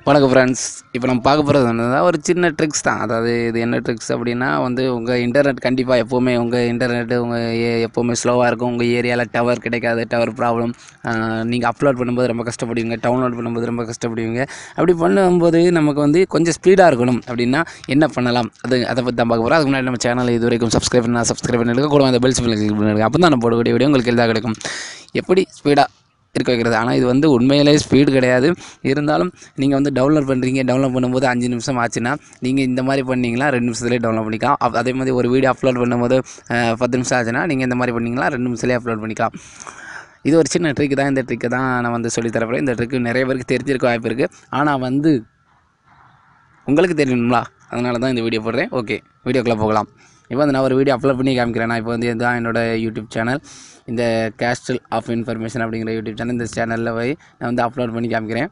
வணக்கம் ஃப்ரெண்ட்ஸ் இப்போ நம்ம பார்க்க போகிறது என்னன்னா ஒரு சின்ன ட்ரிக்ஸ் தான் அதாவது இது என்ன ட்ரிக்ஸ் அப்படின்னா வந்து உங்கள் இன்டர்நெட் கண்டிப்பாக எப்போவுமே உங்கள் இன்டர்நெட்டு உங்கள் ஏ எப்போவுமே ஸ்லோவாக இருக்கும் உங்கள் ஏரியாவில் டவர் கிடைக்காது டவர் ப்ராப்ளம் நீங்கள் அப்லோட் பண்ணும்போது ரொம்ப கஷ்டப்படுவீங்க டவுன்லோட் பண்ணும்போது ரொம்ப கஷ்டப்படுவீங்க அப்படி பண்ணும்போது நமக்கு வந்து கொஞ்சம் ஸ்பீடாக இருக்கணும் அப்படின்னா என்ன பண்ணலாம் அது அதை பற்றி தான் பார்க்க போகிறோம் அதுக்கு முன்னாடி நம்ம சேனல் இது வரைக்கும் சப்ஸ்கிரைப் பண்ணால் சப்ஸ்கிரைப் பண்ணிடுங்க கூட அந்த பெல் சிம்பிள் கிளிக் பண்ணிடுங்க அப்போ தான் நம்ம போடக்கூடிய வீடியோ உங்களுக்கு எளிதாக கிடைக்கும் எப்படி ஸ்பீடாக இருக்க வைக்கிறது ஆனால் இது வந்து உண்மையிலே ஸ்பீடு கிடையாது இருந்தாலும் நீங்கள் வந்து டவுன்லோட் பண்ணுறீங்க டவுன்லோட் பண்ணும்போது அஞ்சு நிமிஷம் ஆச்சுன்னா நீங்கள் இந்த மாதிரி பண்ணீங்களா ரெண்டு நிமிஷத்துலேயே டவுன்லோட் பண்ணிக்கலாம் அப்- அதே மாதிரி ஒரு வீடியோ அப்லோட் பண்ணும்போது அஹ், பத்து நிமிஷம் ஆச்சுன்னா நீங்கள் இந்த மாதிரி பண்ணீங்களா ரெண்டு நிமிஷத்துலேயே அப்லோட் பண்ணிக்கலாம் இது ஒரு சின்ன ட்ரிக் தான் இந்த ட்ரிக்கை தான் நான் வந்து சொல்லித் தரப்போகிறேன் இந்த ட்ரிக்கு நிறைய பேருக்கு தெரிஞ்சிருக்க வாய்ப்பு இருக்குது ஆனால் வந்து உங்களுக்கு தெரியணுங்களா அதனால தான் இந்த வீடியோ போடுறேன் ஓகே வீடியோக்குள்ளே போகலாம் இப்போ வந்து நான் ஒரு வீடியோ அப்லோட் பண்ணி காமிக்கிறேன் நான் இப்போ வந்து இதுதான் என்னோட யூடியூப் சேனல் இந்த கேஸ்டல் ஆஃப் இன்ஃபர்மேஷன் அப்படிங்கிற யூடியூப் சேனல் இந்த சேனலில் போய் நான் வந்து அப்லோட் பண்ணி காமிக்கிறேன்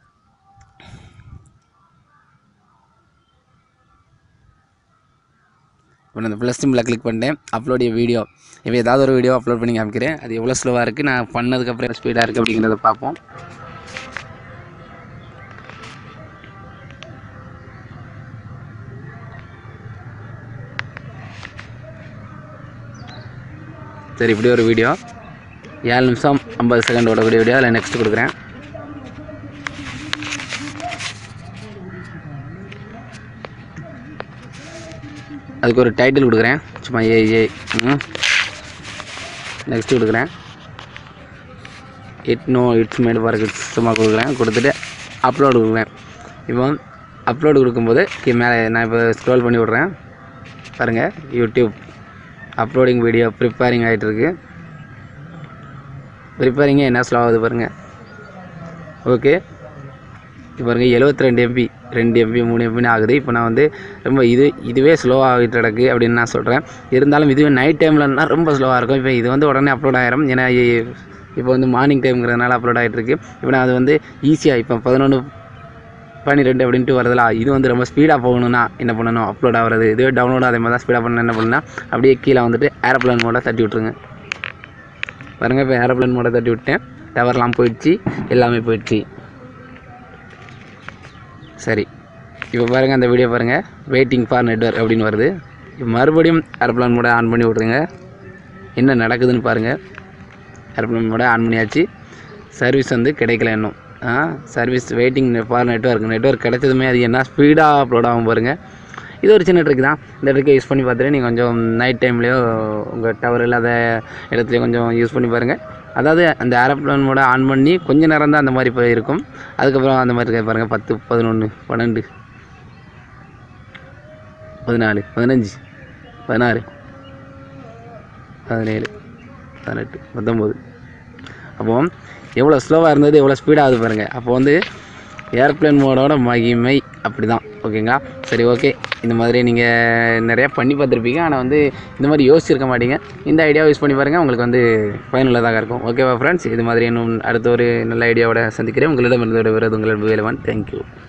இப்போ நான் இந்த ப்ளஸ் சிம்பிளை கிளிக் பண்ணிட்டேன் அப்லோட் வீடியோ இப்போ ஏதாவது ஒரு வீடியோ அப்லோட் பண்ணி காமிக்கிறேன் அது எவ்வளோ ஸ்லோவாக இருக்குது நான் பண்ணதுக்கப்புறம் ஸ்பீடாக இருக்குது அப்படிங்கிறத பார்ப்போம் சரி இப்படி ஒரு வீடியோ ஏழு நிமிஷம் ஐம்பது செகண்ட் ஓடக்கூடிய வீடியோ அதில் நெக்ஸ்ட் கொடுக்குறேன் அதுக்கு ஒரு டைட்டில் கொடுக்குறேன் சும்மா ஏ ஏ நெக்ஸ்ட் கொடுக்குறேன் இட் நோ இட்ஸ் மேடு பார்க்கு சும்மா கொடுக்குறேன் கொடுத்துட்டு அப்லோடு கொடுக்குறேன் இப்போ அப்லோடு கொடுக்கும்போது கீ மேலே நான் இப்போ ஸ்க்ரோல் பண்ணி விட்றேன் பாருங்கள் யூடியூப் அப்லோடிங் வீடியோ ப்ரிப்பேரிங் ஆகிட்டுருக்கு ப்ரிப்பேரிங்கே என்ன ஸ்லோ ஆகுது பாருங்கள் ஓகே இப்போ பாருங்கள் எழுபத்தி ரெண்டு எம்பி ரெண்டு எம்பி மூணு எம்பின்னு ஆகுது இப்போ நான் வந்து ரொம்ப இது இதுவே ஸ்லோ ஆகிட்டு கிடக்கு அப்படின்னு நான் சொல்கிறேன் இருந்தாலும் இதுவே நைட் டைம்லன்னா ரொம்ப ஸ்லோவாக இருக்கும் இப்போ இது வந்து உடனே அப்லோட் ஆயிரும் ஏன்னா இ- இப்போ வந்து மார்னிங் டைம்ங்கிறதுனால அப்லோட் ஆகிட்டுருக்கு இப்போ நான் அது வந்து ஈஸியாக இப்போ பதினொன்று பன்னிரெண்டு அப்படின்ட்டு வருதுல இது வந்து ரொம்ப ஸ்பீடாக போகணும்னா என்ன பண்ணணும் அப்லோட் ஆகிறது இதுவே டவுன்லோட் அதே மாதிரி தான் ஸ்பீடாக பண்ணணும் என்ன பண்ணணும்னா அப்படியே கீழே வந்துட்டு ஏரோப்ளேன் மோட தட்டி விட்ருங்க பாருங்கள் இப்போ ஏரோப்ளேன் மோட தட்டி விட்டேன் டவர்லாம் போயிடுச்சு எல்லாமே போயிடுச்சு சரி இப்போ பாருங்கள் அந்த வீடியோ பாருங்கள் வெயிட்டிங் ஃபார் நெட்வொர்க் அப்படின்னு வருது இப்போ மறுபடியும் ஏரோப்ளேன் மோட ஆன் பண்ணி விட்ருங்க என்ன நடக்குதுன்னு பாருங்கள் ஏரோப்ளேன் மோட ஆன் பண்ணியாச்சு சர்வீஸ் வந்து கிடைக்கல இன்னும் ஆ service waiting for network network கிடைச்சதுமே அது என்ன ஸ்பீடாக அப்லோட் ஆகும் பாருங்கள் இது ஒரு சின்ன ட்ரிக் தான் இந்த ட்ரிக்கை யூஸ் பண்ணி பார்த்துட்டு நீங்கள் கொஞ்சம் நைட் டைம்லேயோ உங்கள் டவர் இல்லாத இடத்துலையோ கொஞ்சம் யூஸ் பண்ணி பாருங்கள் அதாவது அந்த ஏரோப்ளேன் மோட ஆன் பண்ணி கொஞ்ச நேரம் தான் அந்த மாதிரி போய் இருக்கும் அதுக்கப்புறம் அந்த மாதிரி இருக்க பாருங்கள் பத்து பதினொன்று பன்னெண்டு பதினாலு பதினஞ்சு பதினாறு பதினேழு பதினெட்டு பத்தொம்போது அப்போ எவ்வளோ ஸ்லோவாக இருந்தது எவ்வளோ ஸ்பீடாகுது பாருங்கள் அப்போ வந்து ஏர்ப்ளேன் மோடோட மகிமை அப்படி தான் ஓகேங்களா சரி ஓகே இந்த மாதிரி நீங்கள் நிறையா பண்ணி பார்த்துருப்பீங்க ஆனால் வந்து இந்த மாதிரி யோசிச்சிருக்க மாட்டீங்க இந்த ஐடியாவை யூஸ் பண்ணி பாருங்கள் உங்களுக்கு வந்து பயனுள்ளதாக இருக்கும் ஓகேவா ஃப்ரெண்ட்ஸ் இது மாதிரி இன்னும் அடுத்த ஒரு நல்ல ஐடியாவோட சந்திக்கிறேன் உங்களிடம் இருந்து விடைபெறுவது உங்களிடம் வேலவன் தேங்க்யூ